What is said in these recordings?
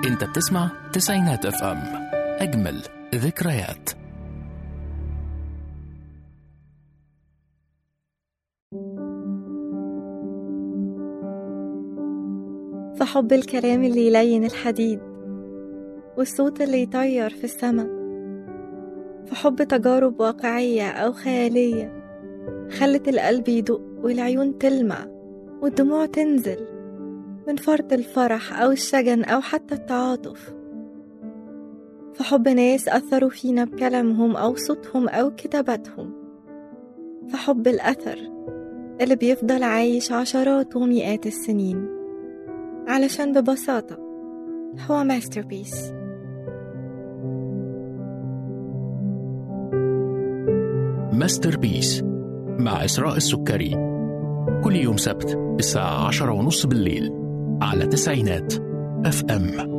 انت بتسمع تسعينات اف ام اجمل ذكريات فحب الكلام اللي يلين الحديد والصوت اللي يطير في السما فحب تجارب واقعية أو خيالية خلت القلب يدق والعيون تلمع والدموع تنزل من فرط الفرح أو الشجن أو حتى التعاطف فحب ناس أثروا فينا بكلامهم أو صوتهم أو كتاباتهم فحب الأثر اللي بيفضل عايش عشرات ومئات السنين علشان ببساطة هو ماستربيس ماستر بيس مع إسراء السكري كل يوم سبت الساعة عشرة ونص بالليل على تسعينات اف ام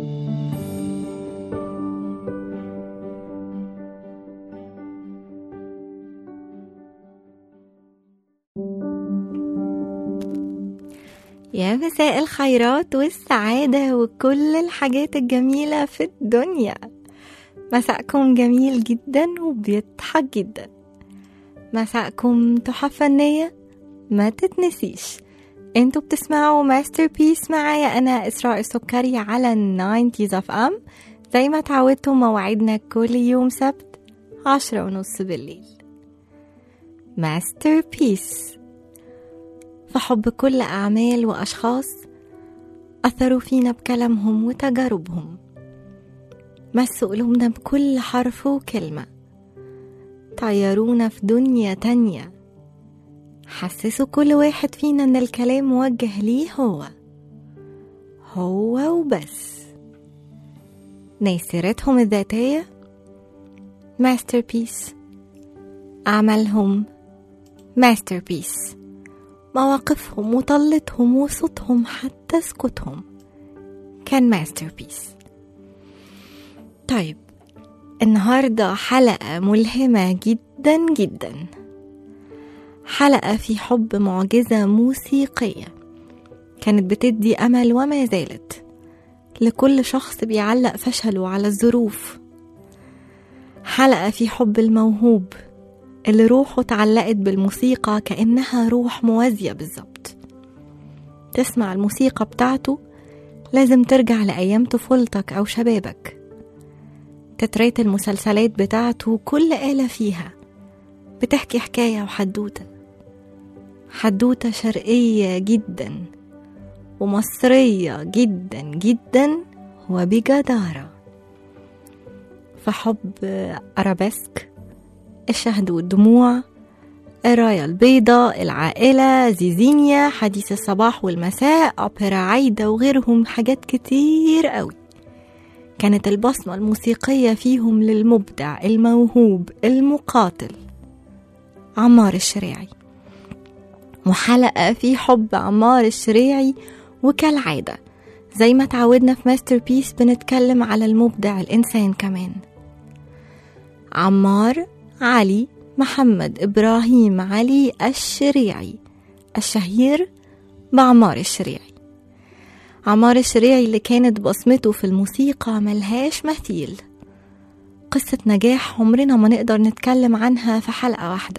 يا مساء الخيرات والسعادة وكل الحاجات الجميلة في الدنيا مساءكم جميل جدا وبيضحك جدا مساءكم تحف فنية ما تتنسيش انتوا بتسمعوا ماستر بيس معايا انا اسراء السكري على الناينتيز اف ام زي ما تعودتوا مواعيدنا كل يوم سبت عشرة ونص بالليل ماستر بيس فحب كل أعمال وأشخاص أثروا فينا بكلامهم وتجاربهم مسوا قلوبنا بكل حرف وكلمة طيرونا في دنيا تانية حسسوا كل واحد فينا إن الكلام موجه ليه هو هو وبس ناس سيرتهم الذاتية ماستر بيس أعمالهم ماستر بيس مواقفهم وطلتهم وصوتهم حتى سكوتهم كان ماستر بيس طيب النهاردة حلقة ملهمة جدا جدا حلقة في حب معجزة موسيقية كانت بتدي أمل وما زالت لكل شخص بيعلق فشله على الظروف حلقة في حب الموهوب اللي روحه اتعلقت بالموسيقى كأنها روح موازية بالظبط تسمع الموسيقى بتاعته لازم ترجع لأيام طفولتك أو شبابك تتريت المسلسلات بتاعته كل آلة فيها بتحكي حكاية وحدوتة حدوتة شرقية جدا ومصرية جدا جدا وبجدارة فحب أرابيسك الشهد والدموع الراية البيضاء العائلة زيزينيا حديث الصباح والمساء أوبرا عايدة وغيرهم حاجات كتير قوي كانت البصمة الموسيقية فيهم للمبدع الموهوب المقاتل عمار الشريعي وحلقة في حب عمار الشريعي وكالعادة زي ما تعودنا في ماستر بيس بنتكلم على المبدع الإنسان كمان عمار علي محمد إبراهيم علي الشريعي الشهير بعمار الشريعي عمار الشريعي اللي كانت بصمته في الموسيقى ملهاش مثيل قصة نجاح عمرنا ما نقدر نتكلم عنها في حلقة واحدة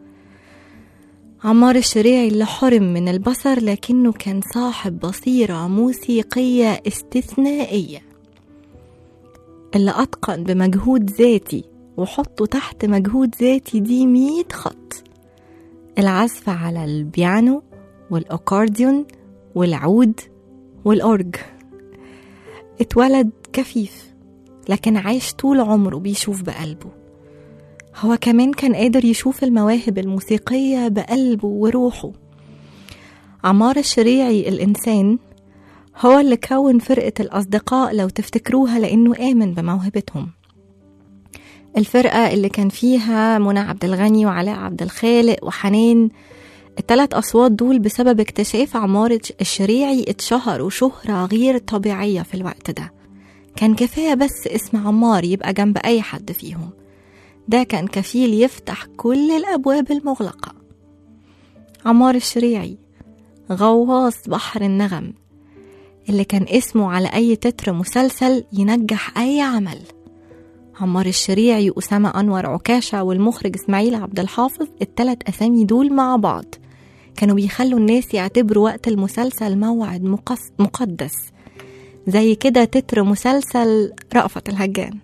عمار الشريعي اللي حرم من البصر لكنه كان صاحب بصيرة موسيقية استثنائية اللي أتقن بمجهود ذاتي وحطوا تحت مجهود ذاتي دي مية خط العزف على البيانو والأكارديون والعود والأورج اتولد كفيف لكن عاش طول عمره بيشوف بقلبه هو كمان كان قادر يشوف المواهب الموسيقية بقلبه وروحه عمار الشريعي الإنسان هو اللي كون فرقة الأصدقاء لو تفتكروها لأنه آمن بموهبتهم الفرقة اللي كان فيها منى عبد الغني وعلاء عبد الخالق وحنان التلات أصوات دول بسبب اكتشاف عمار الشريعي اتشهروا شهرة غير طبيعية في الوقت ده كان كفاية بس اسم عمار يبقى جنب أي حد فيهم ده كان كفيل يفتح كل الأبواب المغلقة عمار الشريعي غواص بحر النغم اللي كان اسمه على أي تتر مسلسل ينجح أي عمل عمار الشريعي وأسامة أنور عكاشة والمخرج إسماعيل عبد الحافظ التلات أسامي دول مع بعض كانوا بيخلوا الناس يعتبروا وقت المسلسل موعد مقص مقدس زي كده تتر مسلسل رأفت الهجان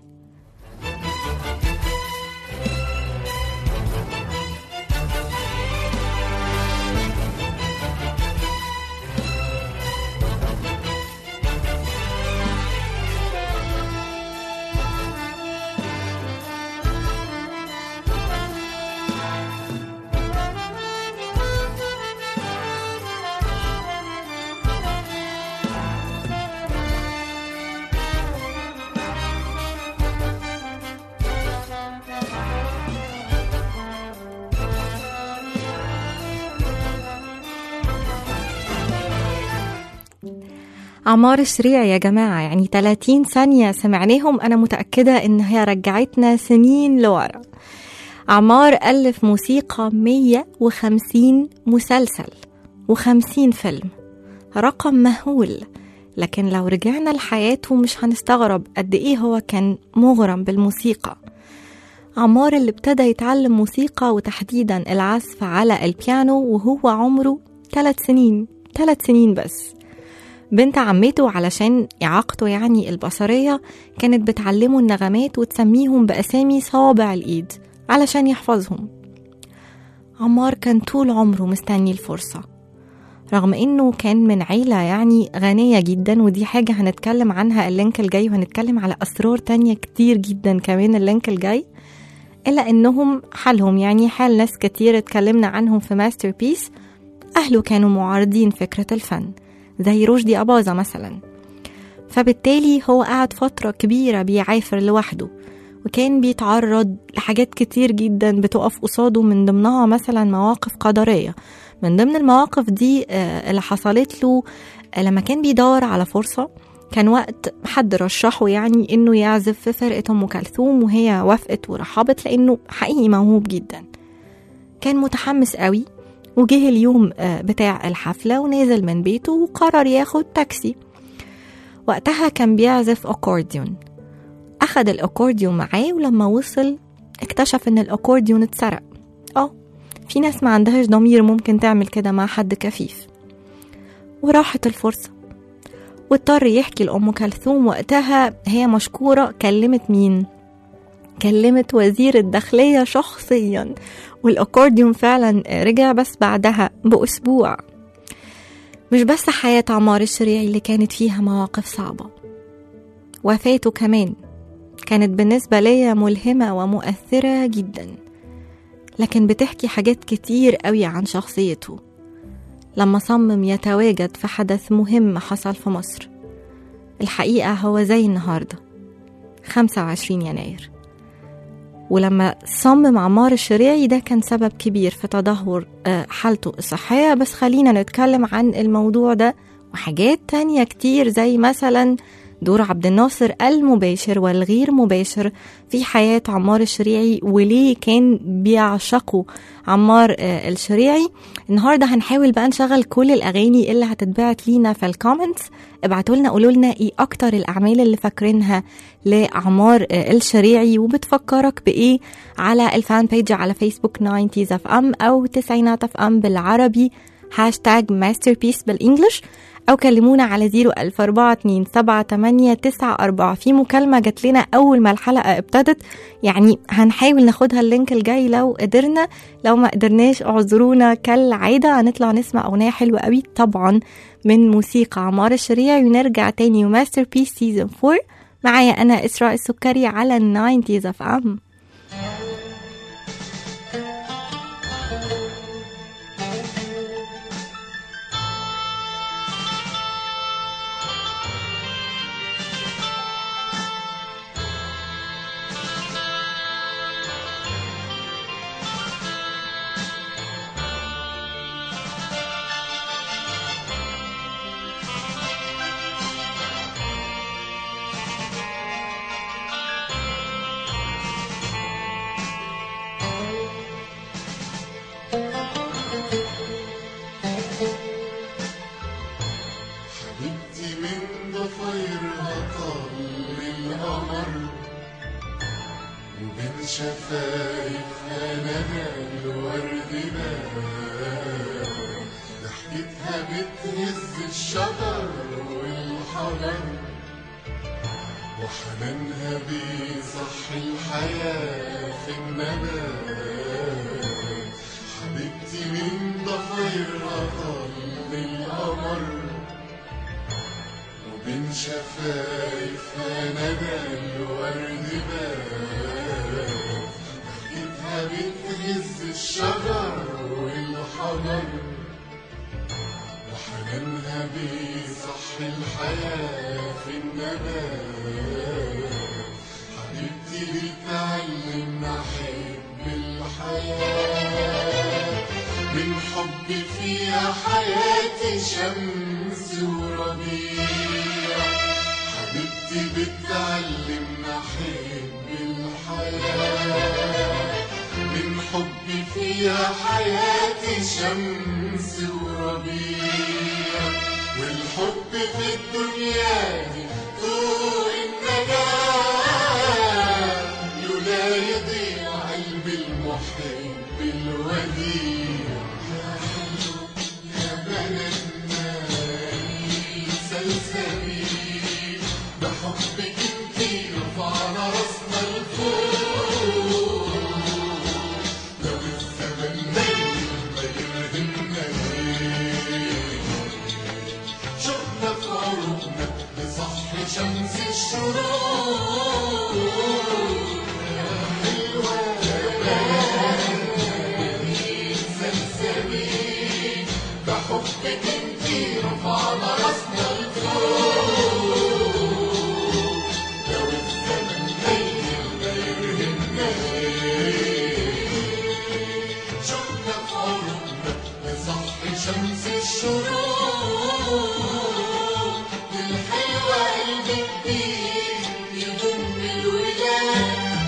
عمار الشريعي يا جماعة يعني 30 ثانية سمعناهم أنا متأكدة إن هي رجعتنا سنين لورا عمار ألف موسيقى 150 مسلسل و50 فيلم رقم مهول لكن لو رجعنا لحياته مش هنستغرب قد إيه هو كان مغرم بالموسيقى عمار اللي ابتدى يتعلم موسيقى وتحديدا العزف على البيانو وهو عمره ثلاث سنين ثلاث سنين بس بنت عمته علشان إعاقته يعني البصرية كانت بتعلمه النغمات وتسميهم بأسامي صوابع الإيد علشان يحفظهم عمار كان طول عمره مستني الفرصة رغم إنه كان من عيلة يعني غنية جدا ودي حاجة هنتكلم عنها اللينك الجاي وهنتكلم على أسرار تانية كتير جدا كمان اللينك الجاي إلا إنهم حالهم يعني حال ناس كتير اتكلمنا عنهم في ماستر بيس أهله كانوا معارضين فكرة الفن زي رشدي أباظة مثلا فبالتالي هو قعد فترة كبيرة بيعافر لوحده وكان بيتعرض لحاجات كتير جدا بتقف قصاده من ضمنها مثلا مواقف قدرية من ضمن المواقف دي اللي حصلت له لما كان بيدور على فرصة كان وقت حد رشحه يعني انه يعزف في فرقة ام كلثوم وهي وافقت ورحبت لانه حقيقي موهوب جدا كان متحمس قوي وجه اليوم بتاع الحفلة ونزل من بيته وقرر ياخد تاكسي وقتها كان بيعزف أكورديون أخد الأكورديون معاه ولما وصل اكتشف إن الأكورديون اتسرق اه في ناس ما عندهاش ضمير ممكن تعمل كده مع حد كفيف وراحت الفرصة واضطر يحكي لأم كلثوم وقتها هي مشكورة كلمت مين؟ كلمت وزير الداخلية شخصيا والأكورديون فعلا رجع بس بعدها بأسبوع مش بس حياة عمار الشريعي اللي كانت فيها مواقف صعبة وفاته كمان كانت بالنسبة ليا ملهمة ومؤثرة جدا لكن بتحكي حاجات كتير قوي عن شخصيته لما صمم يتواجد في حدث مهم حصل في مصر الحقيقة هو زي النهاردة 25 يناير ولما صمم عمار الشريعي ده كان سبب كبير في تدهور حالته الصحية بس خلينا نتكلم عن الموضوع ده وحاجات تانية كتير زي مثلا دور عبد الناصر المباشر والغير مباشر في حياة عمار الشريعي وليه كان بيعشقه عمار الشريعي النهاردة هنحاول بقى نشغل كل الأغاني اللي هتتبعت لينا في الكومنتس ابعتوا لنا قولوا لنا ايه أكتر الأعمال اللي فاكرينها لعمار الشريعي وبتفكرك بإيه على الفان بيج على فيسبوك 90 اف ام أو تسعينات اف ام بالعربي هاشتاج ماستر بيس بالإنجلش أو كلمونا على زيرو ألف أربعة اتنين سبعة تمانية تسعة أربعة في مكالمة جات لنا أول ما الحلقة ابتدت يعني هنحاول ناخدها اللينك الجاي لو قدرنا لو ما قدرناش اعذرونا كالعادة هنطلع نسمع أغنية حلوة قوي طبعا من موسيقى عمار الشريعي ونرجع تاني وماستر بيس سيزون 4 معايا أنا إسراء السكري على الناينتيز اف ام شفايفها ندى الورد بان ضحكتها بتهز الشجر والحجر وحنانها بيصحي الحياة في النبات حبيبتي من ضفيرها طل القمر وبين شفايفها ندى الورد بان ضحكتها بتهز الشجر والحجر وحنانها بيصحي الحياة في النبات حبيبتي بتعلمنا أحب الحياة من حبي فيها حياتي شمس وربيع حبيبتي بتعلمنا أحب الحياة من حبي فيها حياتي شمس وربيع والحب في الدنيا دي طوق النجاة لولا يضيع قلب المحب الوديع يا حلو يا بلدنا سلسبيل بحبك انتي رفعنا راسنا لفوق لو الزمن نيل ما يرهمنا ليه شفنا في عروقنا لصحي شمس الشروق يا حلوة يا بلدي سلسبيل بحبك انتي رفعنا راسنا لفوق لو الزمن نيل ما يرهمنا ليه شفنا في عروقنا لصحي شمس الشروق الحلوة قلبك بيه يضم الولاد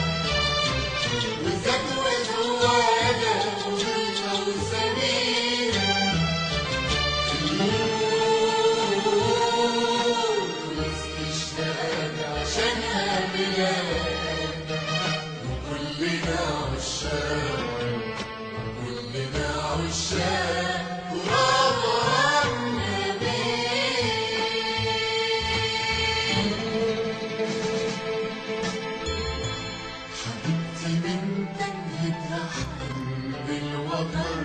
وزكوة جوانا وضيفة وسميرة النور وسط اشتاق عشانها بلاد وكلنا عشاق كلنا عشاق تراب حبيبتي من تنهدها حمل الوتر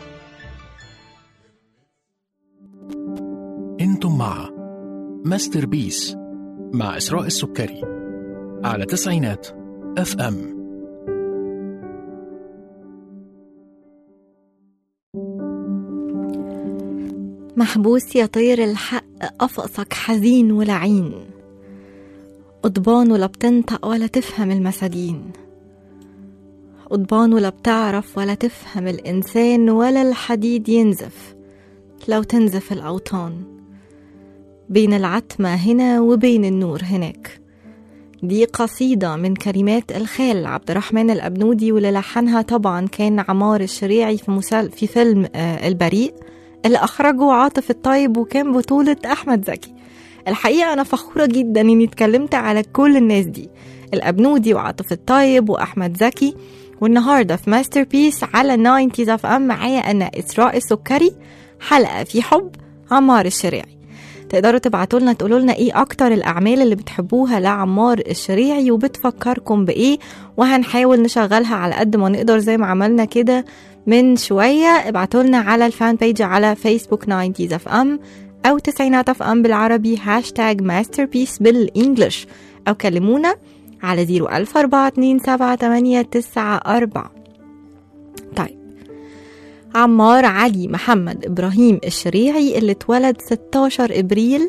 انتم مع ماستر بيس مع إسراء السكري على تسعينات اف ام محبوس يا طير الحق قفصك حزين ولعين قضبان ولا بتنطق ولا تفهم المساجين قضبان ولا بتعرف ولا تفهم الإنسان ولا الحديد ينزف لو تنزف الأوطان بين العتمة هنا وبين النور هناك دي قصيدة من كلمات الخال عبد الرحمن الأبنودي واللي لحنها طبعا كان عمار الشريعي في, مسل... في فيلم آه البريء اللي أخرجه عاطف الطيب وكان بطولة أحمد زكي الحقيقة أنا فخورة جدا إني اتكلمت على كل الناس دي الأبنودي وعاطف الطيب وأحمد زكي والنهاردة في ماستر بيس على 90 اف ام معايا أنا إسراء السكري حلقة في حب عمار الشريعي تقدروا تبعتوا لنا تقولوا لنا ايه اكتر الاعمال اللي بتحبوها لعمار الشريعي وبتفكركم بايه وهنحاول نشغلها على قد ما نقدر زي ما عملنا كده من شويه ابعتوا لنا على الفان بيج على فيسبوك 90 اف ام او تسعينات اف ام بالعربي هاشتاج ماستر بيس بالانجلش او كلمونا على 014278994 طيب عمار علي محمد إبراهيم الشريعي اللي اتولد 16 إبريل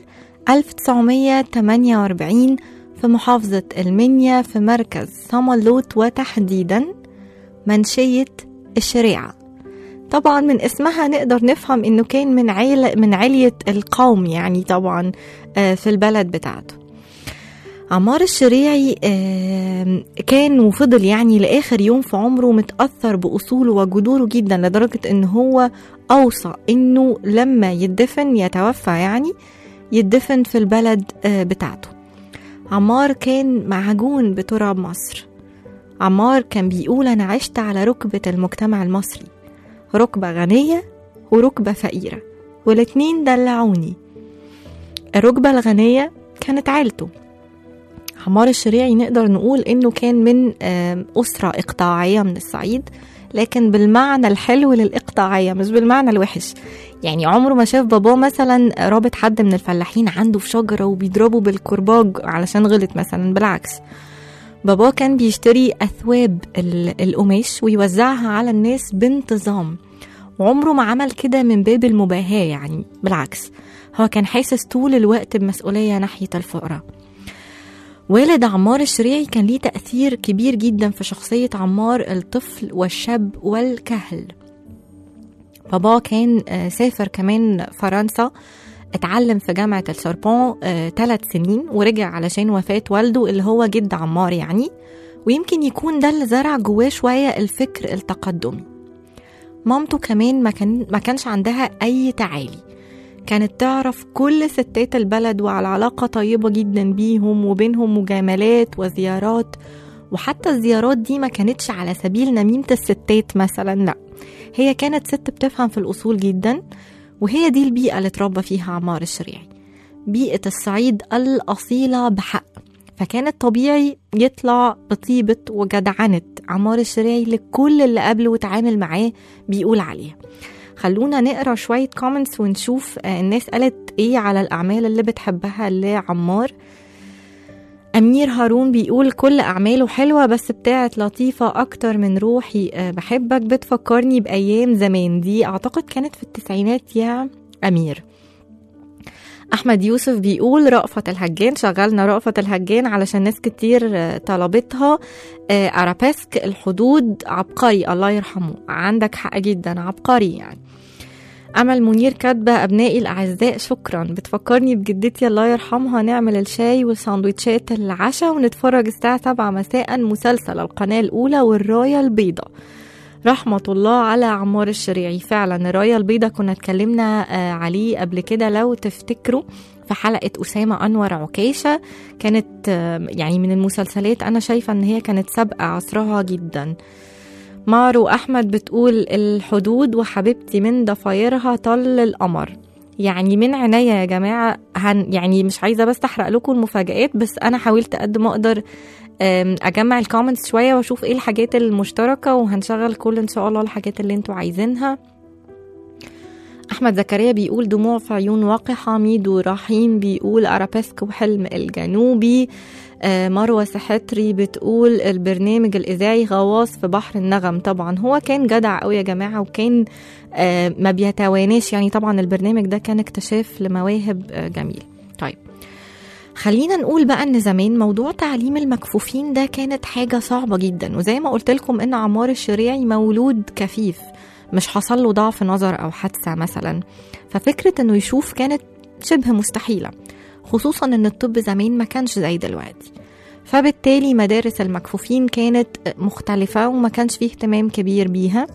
1948 في محافظة المنيا في مركز صملوت وتحديدا منشية الشريعة طبعا من اسمها نقدر نفهم انه كان من عيلة من علية القوم يعني طبعا في البلد بتاعته عمار الشريعي كان وفضل يعني لآخر يوم في عمره متأثر بأصوله وجذوره جدا لدرجة إن هو أوصى إنه لما يدفن يتوفى يعني يدفن في البلد بتاعته عمار كان معجون بتراب مصر عمار كان بيقول أنا عشت على ركبة المجتمع المصري ركبة غنية وركبة فقيرة والاتنين دلعوني الركبة الغنية كانت عيلته عمار الشريعي نقدر نقول إنه كان من آم، أسرة إقطاعية من الصعيد لكن بالمعنى الحلو للإقطاعية مش بالمعنى الوحش يعني عمره ما شاف باباه مثلا رابط حد من الفلاحين عنده في شجرة وبيضربه بالكرباج علشان غلط مثلا بالعكس باباه كان بيشتري أثواب ال- القماش ويوزعها على الناس بانتظام وعمره ما عمل كده من باب المباهاة يعني بالعكس هو كان حاسس طول الوقت بمسؤولية ناحية الفقراء والد عمار الشريعي كان ليه تأثير كبير جدا في شخصية عمار الطفل والشاب والكهل بابا كان آه، سافر كمان فرنسا اتعلم في جامعة السوربون ثلاث سنين ورجع علشان وفاة والده اللي هو جد عمار يعني ويمكن يكون ده اللي زرع جواه شوية الفكر التقدمي مامته كمان ما, كان ما كانش عندها أي تعالي كانت تعرف كل ستات البلد وعلى علاقة طيبة جدا بيهم وبينهم مجاملات وزيارات وحتى الزيارات دي ما كانتش على سبيل نميمة الستات مثلا لا هي كانت ست بتفهم في الأصول جدا وهي دي البيئة اللي اتربى فيها عمار الشريعي بيئة الصعيد الأصيلة بحق فكانت طبيعي يطلع بطيبة وجدعنة عمار الشريعي لكل اللي قبله وتعامل معاه بيقول عليها خلونا نقرا شوية كومنتس ونشوف آه، الناس قالت ايه على الأعمال اللي بتحبها لعمار أمير هارون بيقول كل أعماله حلوة بس بتاعت لطيفة أكتر من روحي آه، بحبك بتفكرني بأيام زمان دي أعتقد كانت في التسعينات يا أمير أحمد يوسف بيقول رأفت الهجان شغلنا رأفت الهجان علشان ناس كتير آه، طلبتها آه، أرابيسك الحدود عبقري الله يرحمه عندك حق جدا عبقري يعني أمل منير كاتبة أبنائي الأعزاء شكرا بتفكرني بجدتي الله يرحمها نعمل الشاي والساندوتشات العشاء ونتفرج الساعة 7 مساء مسلسل القناة الأولى والراية البيضاء رحمة الله على عمار الشريعي فعلا الراية البيضاء كنا اتكلمنا آه، عليه قبل كده لو تفتكروا في حلقة أسامة أنور عكاشة كانت آه، يعني من المسلسلات أنا شايفة أن هي كانت سابقة عصرها جدا مارو أحمد بتقول الحدود وحبيبتي من ضفايرها طل القمر يعني من عناية يا جماعة هن يعني مش عايزة بس أحرق لكم المفاجآت بس أنا حاولت قد ما أقدر أم، أجمع الكومنتس شوية وأشوف إيه الحاجات المشتركة وهنشغل كل إن شاء الله الحاجات اللي انتوا عايزينها أحمد زكريا بيقول دموع في عيون واقحة ميدو رحيم بيقول أرابيسك وحلم الجنوبي آه، مروة سحتري بتقول البرنامج الإذاعي غواص في بحر النغم طبعا هو كان جدع قوي يا جماعة وكان آه، ما بيتواناش يعني طبعا البرنامج ده كان اكتشاف لمواهب آه، جميل طيب خلينا نقول بقى ان زمان موضوع تعليم المكفوفين ده كانت حاجة صعبة جدا وزي ما قلت لكم ان عمار الشريعي مولود كفيف مش حصل له ضعف نظر او حادثة مثلا ففكرة انه يشوف كانت شبه مستحيلة خصوصا ان الطب زمان ما كانش زي دلوقتي فبالتالي مدارس المكفوفين كانت مختلفة وما كانش فيه اهتمام كبير بيها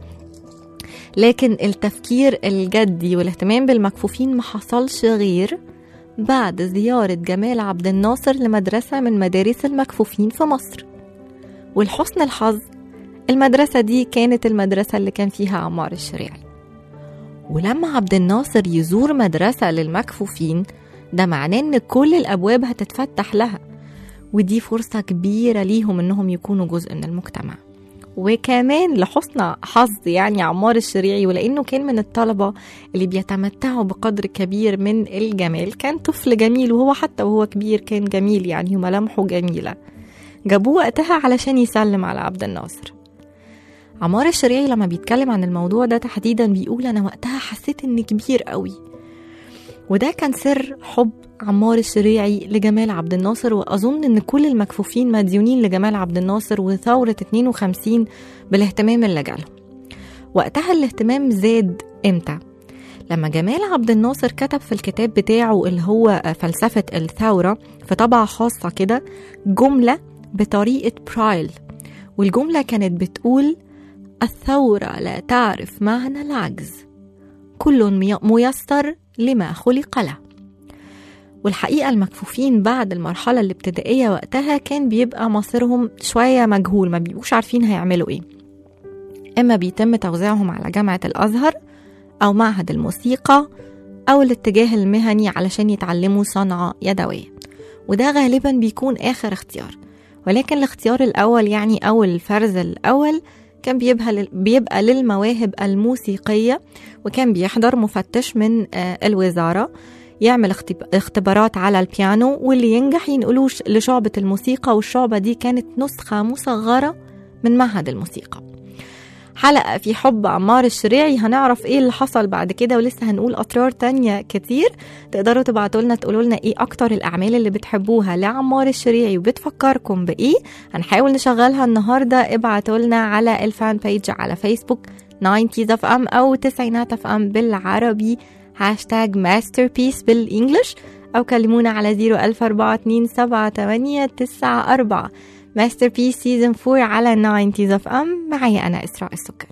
لكن التفكير الجدي والاهتمام بالمكفوفين ما حصلش غير بعد زيارة جمال عبد الناصر لمدرسة من مدارس المكفوفين في مصر ولحسن الحظ المدرسة دي كانت المدرسة اللي كان فيها عمار الشريعي ولما عبد الناصر يزور مدرسة للمكفوفين ده معناه ان كل الابواب هتتفتح لها ودي فرصة كبيرة ليهم انهم يكونوا جزء من المجتمع وكمان لحسن حظ يعني عمار الشريعي ولانه كان من الطلبة اللي بيتمتعوا بقدر كبير من الجمال كان طفل جميل وهو حتى وهو كبير كان جميل يعني وملامحه جميلة جابوه وقتها علشان يسلم على عبد الناصر عمار الشريعي لما بيتكلم عن الموضوع ده تحديدا بيقول انا وقتها حسيت اني كبير قوي وده كان سر حب عمار الشريعي لجمال عبد الناصر وأظن إن كل المكفوفين مديونين لجمال عبد الناصر وثورة 52 بالاهتمام اللي جالهم وقتها الاهتمام زاد إمتى؟ لما جمال عبد الناصر كتب في الكتاب بتاعه اللي هو فلسفة الثورة في طبعة خاصة كده جملة بطريقة برايل والجملة كانت بتقول الثورة لا تعرف معنى العجز كل مي- ميسر لما خلق له والحقيقة المكفوفين بعد المرحلة الابتدائية وقتها كان بيبقى مصيرهم شوية مجهول ما بيبقوش عارفين هيعملوا ايه إما بيتم توزيعهم على جامعة الأزهر أو معهد الموسيقى أو الاتجاه المهني علشان يتعلموا صنعة يدوية وده غالبا بيكون آخر اختيار ولكن الاختيار الأول يعني أو الفرز الأول كان بيبقى, بيبقى للمواهب الموسيقية وكان بيحضر مفتش من آه، الوزارة يعمل اختب- اختبارات على البيانو واللي ينجح ينقلوه ش- لشعبة الموسيقى والشعبة دي كانت نسخة مصغرة من معهد الموسيقى حلقة في حب عمار الشريعي هنعرف ايه اللي حصل بعد كده ولسه هنقول أسرار تانية كتير تقدروا تبعتوا لنا تقولوا لنا ايه أكتر الأعمال اللي بتحبوها لعمار الشريعي وبتفكركم بإيه هنحاول نشغلها النهاردة ابعتوا لنا على الفان بيج على فيسبوك 90 اف ام أو تسعينات اف ام بالعربي هاشتاج ماستر بيس بالإنجلش أو كلمونا على 014278894 ماستر بيس سيزون 4 على 90 اف ام معايا أنا إسراء السكري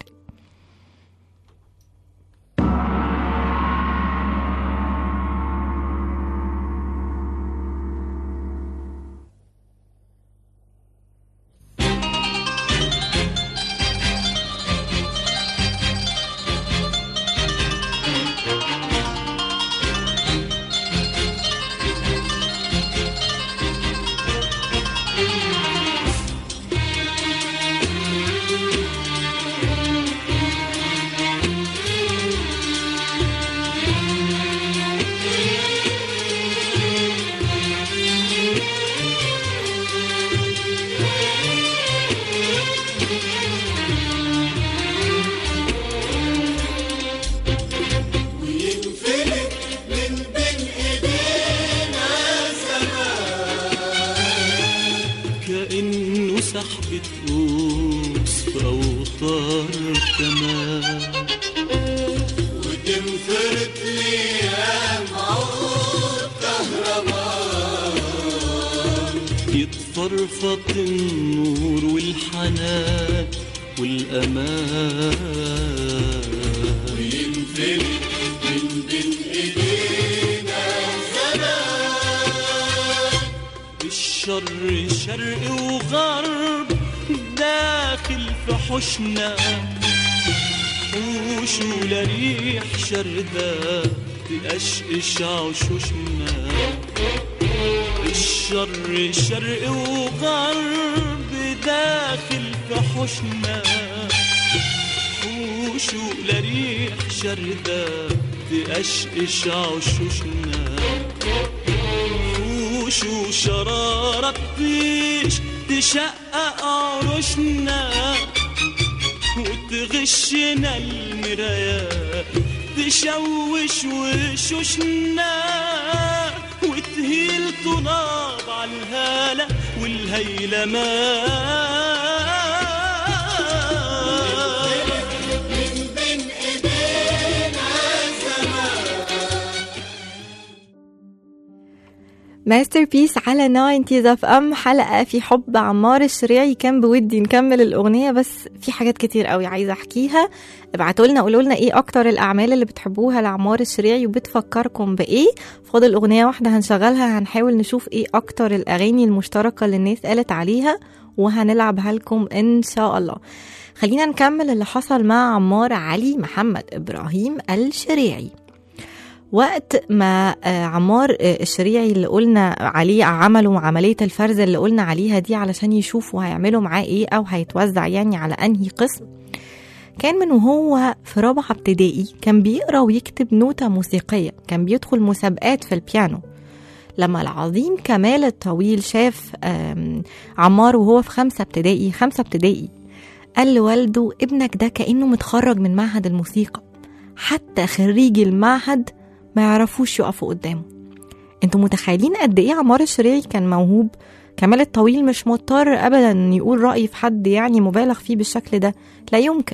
وينفلت من بين ايدينا زمان كأنه سحبة قوس في أوتار كمان وتنفرد ليام عود كهربان يتفرفط النور والحنان والأمان وينفلت من بين ايدينا زمان الشر شرق وغرب داخل في حوشنا حوش ولا ريح شردة تقشقش عشوشنا الشر شرق وغرب داخل في حوشنا حوش ولا ريح شردة تقشقش عشوشنا وش وشرارة تطيش تشقق عروشنا وتغشنا المرايات تشوش وشوشنا وتهيل طناب على الهالة والهيلمان من بين ايدينا زمان ماستر بيس على 90 اف ام حلقة في حب عمار الشريعي كان بودي نكمل الأغنية بس في حاجات كتير قوي عايزة أحكيها ابعتوا لنا قولوا لنا ايه أكتر الأعمال اللي بتحبوها لعمار الشريعي وبتفكركم بإيه فاضل أغنية واحدة هنشغلها هنحاول نشوف ايه أكتر الأغاني المشتركة اللي الناس قالت عليها وهنلعبها لكم إن شاء الله خلينا نكمل اللي حصل مع عمار علي محمد إبراهيم الشريعي وقت ما آه، عمار آه، الشريعي اللي قلنا عليه عملوا عملية الفرز اللي قلنا عليها دي علشان يشوفوا هيعملوا معاه ايه او هيتوزع يعني على انهي قسم كان من وهو في رابعة ابتدائي كان بيقرا ويكتب نوتة موسيقية كان بيدخل مسابقات في البيانو لما العظيم كمال الطويل شاف آم، عمار وهو في خمسة ابتدائي خمسة ابتدائي قال لوالده ابنك ده كأنه متخرج من معهد الموسيقى حتى خريجي المعهد ما يعرفوش يقفوا قدامه انتوا متخيلين قد ايه عمار الشريعي كان موهوب كمال الطويل مش مضطر ابدا إن يقول رأي في حد يعني مبالغ فيه بالشكل ده لا يمكن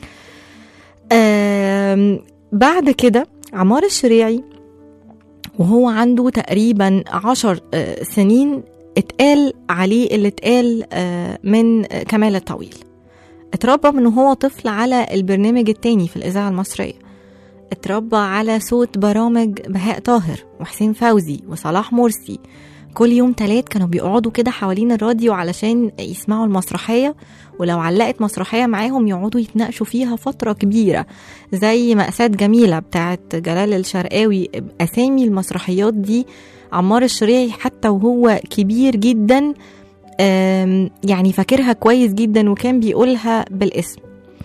آم، بعد كده عمار الشريعي وهو عنده تقريبا عشر آه، سنين اتقال عليه اللي اتقال آه، من آه، كمال الطويل اتربى من وهو طفل على البرنامج التاني في الإذاعة المصرية اتربى على صوت برامج بهاء طاهر وحسين فوزي وصلاح مرسي كل يوم تلات كانوا بيقعدوا كده حوالين الراديو علشان يسمعوا المسرحية ولو علقت مسرحية معاهم يقعدوا يتناقشوا فيها فترة كبيرة زي مأساة جميلة بتاعت جلال الشرقاوي أسامي المسرحيات دي عمار الشريعي حتى وهو كبير جدا آم، يعني فاكرها كويس جدا وكان بيقولها بالاسم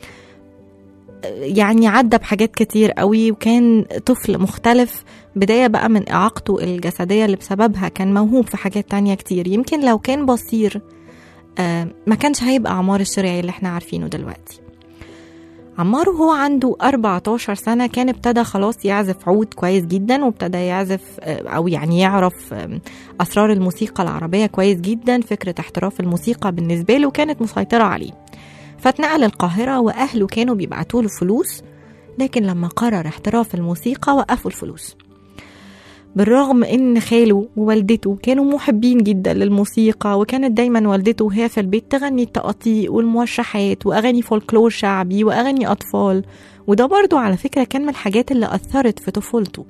يعني عدى بحاجات كتير قوي وكان طفل مختلف بداية بقى من إعاقته الجسدية اللي بسببها كان موهوب في حاجات تانية كتير يمكن لو كان بصير آه، ما كانش هيبقى عمار الشريعي اللي احنا عارفينه دلوقتي عمار وهو عنده 14 سنة كان ابتدى خلاص يعزف عود كويس جدا وابتدى يعزف آه، أو يعني يعرف آم، أسرار الموسيقى العربية كويس جدا فكرة احتراف الموسيقى بالنسبة له كانت مسيطرة عليه فاتنقل القاهرة وأهله كانوا بيبعتوا له فلوس لكن لما قرر احتراف الموسيقى وقفوا الفلوس بالرغم ان خاله ووالدته كانوا محبين جدا للموسيقى وكانت دايما والدته وهي في البيت تغني التقاطيع والموشحات واغاني فولكلور شعبي واغاني اطفال وده برضو على فكرة كان من الحاجات اللي أثرت في طفولته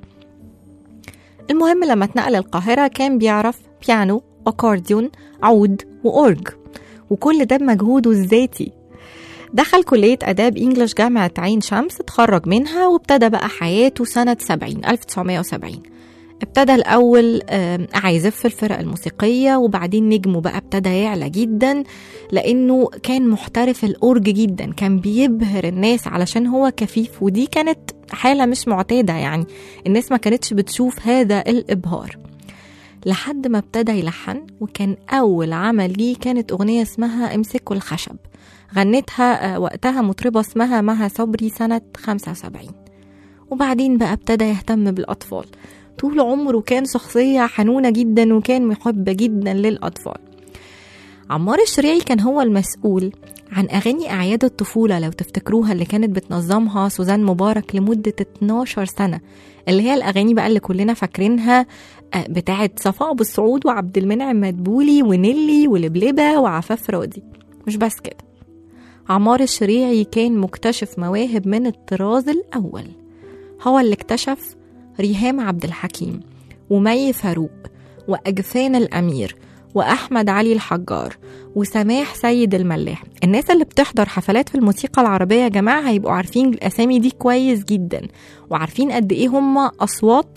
المهم لما اتنقل القاهرة كان بيعرف بيانو أكورديون عود وأورج وكل ده بمجهوده الذاتي دخل كلية آداب إنجلش جامعة عين شمس اتخرج منها وابتدى بقى حياته سنة 70 1970 ابتدى الأول آم، عازف في الفرق الموسيقية وبعدين نجمه بقى ابتدى يعلى جدا لأنه كان محترف الأورج جدا كان بيبهر الناس علشان هو كفيف ودي كانت حالة مش معتادة يعني الناس ما كانتش بتشوف هذا الإبهار لحد ما ابتدى يلحن وكان أول عمل ليه كانت أغنية اسمها امسكوا الخشب غنتها آه، وقتها مطربة اسمها مها صبري سنة 75 وبعدين بقى ابتدى يهتم بالأطفال طول عمره كان شخصية حنونة جدا وكان محب جدا للأطفال عمار الشريعي كان هو المسؤول عن أغاني أعياد الطفولة لو تفتكروها اللي كانت بتنظمها سوزان مبارك لمدة 12 سنة اللي هي الأغاني بقى اللي كلنا فاكرينها آه، بتاعة صفاء أبو السعود وعبد المنعم مدبولي ونيلي ولبلبة وعفاف راضي مش بس كده عمار الشريعي كان مكتشف مواهب من الطراز الأول هو اللي اكتشف ريهام عبد الحكيم ومي فاروق وأجفان الأمير وأحمد علي الحجار وسماح سيد الملاح الناس اللي بتحضر حفلات في الموسيقى العربية يا جماعة هيبقوا عارفين الأسامي دي كويس جدا وعارفين قد إيه هم أصوات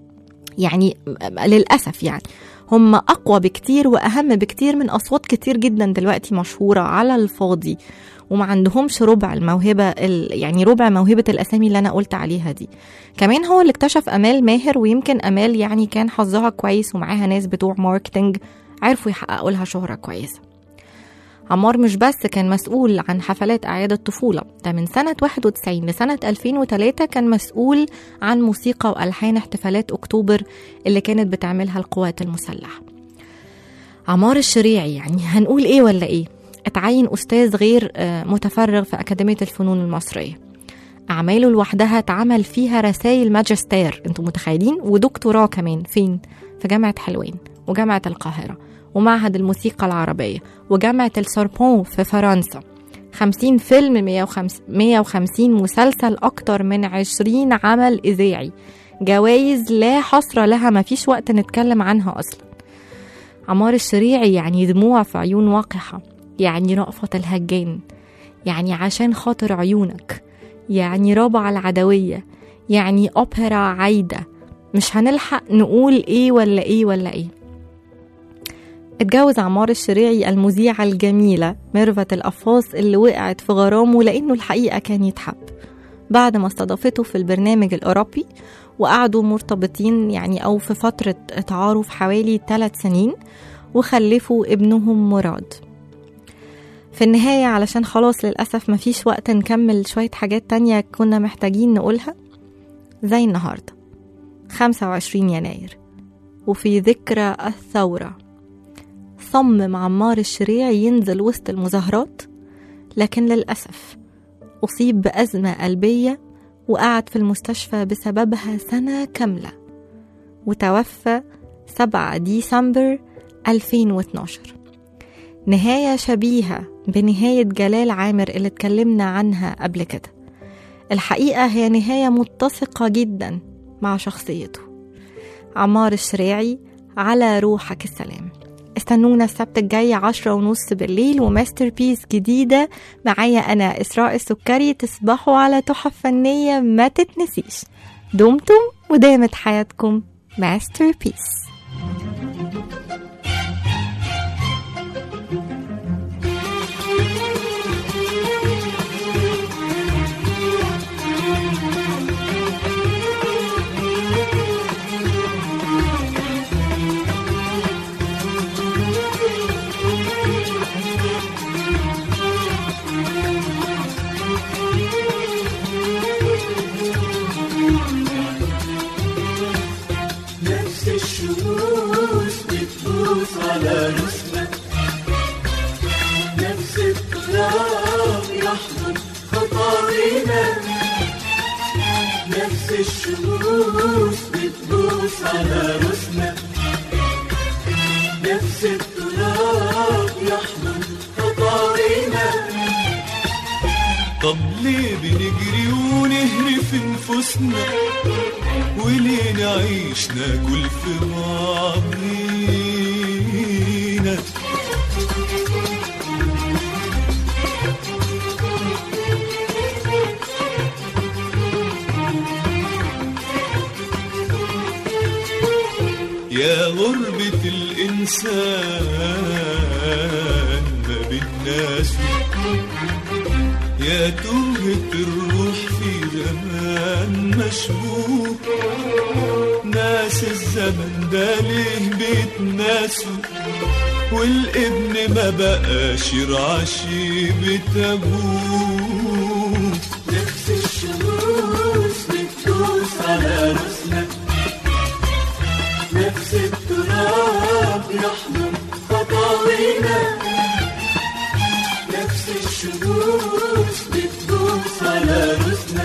يعني للأسف يعني هم أقوى بكتير وأهم بكتير من أصوات كتير جدا دلوقتي مشهورة على الفاضي وما عندهمش ربع الموهبة ال- يعني ربع موهبة الأسامي اللي أنا قلت عليها دي كمان هو اللي اكتشف أمال ماهر ويمكن أمال يعني كان حظها كويس ومعاها ناس بتوع ماركتينج عرفوا يحققوا لها شهرة كويسة عمار مش بس كان مسؤول عن حفلات أعياد الطفولة ده من سنة 91 لسنة 2003 كان مسؤول عن موسيقى وألحان احتفالات أكتوبر اللي كانت بتعملها القوات المسلحة عمار الشريعي يعني هنقول إيه ولا إيه اتعين أستاذ غير آه، متفرغ في أكاديمية الفنون المصرية أعماله لوحدها اتعمل فيها رسائل ماجستير انتوا متخيلين ودكتوراه كمان فين في جامعة حلوان وجامعة القاهرة ومعهد الموسيقى العربية وجامعة السوربون في فرنسا 50 فيلم 150 150 مسلسل أكتر من 20 عمل إذاعي جوائز لا حصر لها ما فيش وقت نتكلم عنها أصلا عمار الشريعي يعني دموع في عيون وقحة يعني رأفت الهجان يعني عشان خاطر عيونك يعني رابعة العدوية يعني أوبرا عايدة مش هنلحق نقول إيه ولا إيه ولا إيه اتجوز عمار الشريعي المذيعة الجميلة ميرفت القفاص اللي وقعت في غرامه لأنه الحقيقة كان يتحب بعد ما استضافته في البرنامج الأوروبي وقعدوا مرتبطين يعني أو في فترة تعارف حوالي ثلاث سنين وخلفوا ابنهم مراد في النهاية علشان خلاص للأسف مفيش وقت نكمل شوية حاجات تانية كنا محتاجين نقولها زي النهاردة 25 يناير وفي ذكرى الثورة صمم عمار الشريعي ينزل وسط المظاهرات لكن للأسف أصيب بأزمة قلبية وقعد في المستشفى بسببها سنة كاملة وتوفى 7 ديسمبر 2012 نهاية شبيهة بنهاية جلال عامر اللي اتكلمنا عنها قبل كده الحقيقة هي نهاية متسقة جدا مع شخصيته عمار الشراعي على روحك السلام استنونا السبت الجاي عشرة ونص بالليل وماستر بيس جديدة معايا أنا إسراء السكري تصبحوا على تحف فنية ما تتنسيش دمتم ودامت حياتكم ماستر بيس نفس الشموس بتبوس على نسمة نفس التراب يحضن خطاوينا نفس الشموس بتبوس على نسمة نفس التراب يحضن خطاوينا طب ليه بنجري ونهري في نفوسنا وليه نعيش ناكل في بعضينا يا غربة الإنسان ما بالناس يا توهة الروح في زمان مشبوه ناس الزمن ده ليه بيتناسوا والابن ما بقاش يرعشي بتابوه نفس الشموس بتدوس على راسنا نفس التراب يحضن خطاوينا نفس الشموس بتدوس على راسنا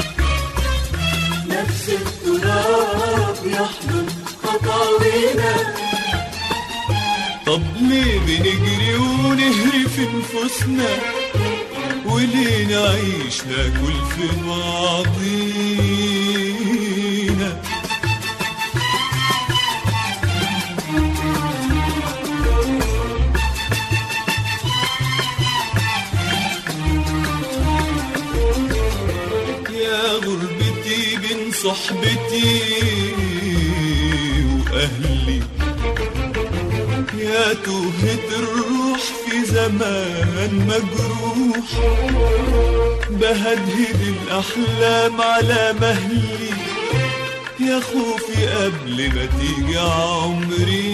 نفس التراب يحضن خطاوينا طب ليه بنجري ونهري في نفوسنا وليه نعيش ناكل في بعضينا يا غربتي بين صحبتي وأهلي يا توهة الروح في زمان مجروح بهدهد الأحلام على مهلي يا خوفي قبل ما تيجي عمري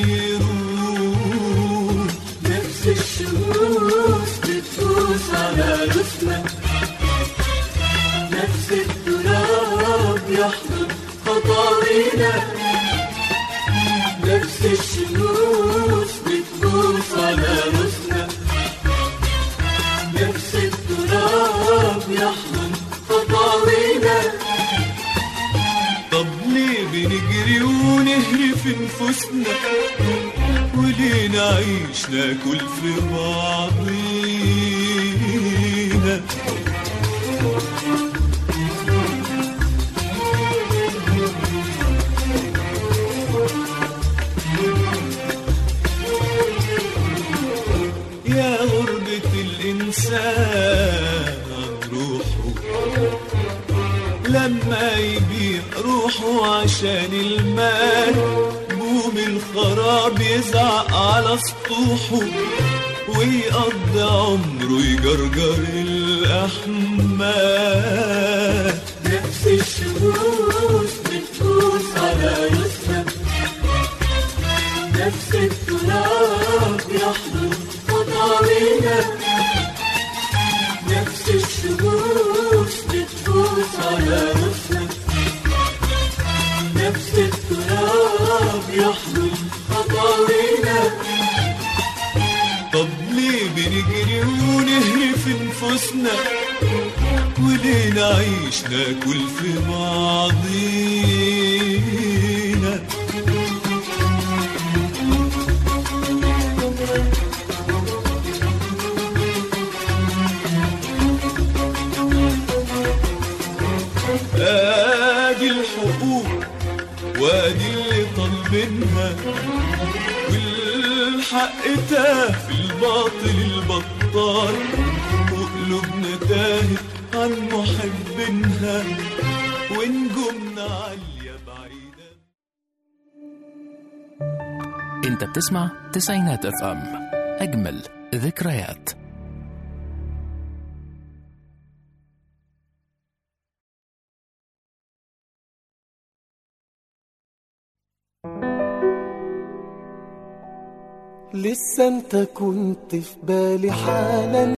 يروح نفس الشموس بتدوس على راسنا نفس التراب يحضن خطاوينا نفس الشموس بتدوس على راسنا نفس التراب يحضن خطاوينا طب ليه بنجري ونهري في نفوسنا وليه نعيش ناكل في بعضينا يا غربة الإنسان روحه لما يبيع روحه عشان المال بوم الخراب يزعق على سطوحه ويقضي عمره يجرجر الأحمال نفس الشموس بتدوس على راسنا نفس التراب يحضن خطاوينا نفس الشموس بتدوس على راسنا نفس التراب يحضن خطاوينا طب ليه بنجري ونهري في نفوسنا وليه نعيش ناكل في بعضينا طالبينها والحق تاه في الباطل البطال وقلوبنا تاهت عن محبينها ونجومنا عالية بعيدة انت بتسمع تسعينات اف ام اجمل ذكريات لسه انت كنت في بالي حالا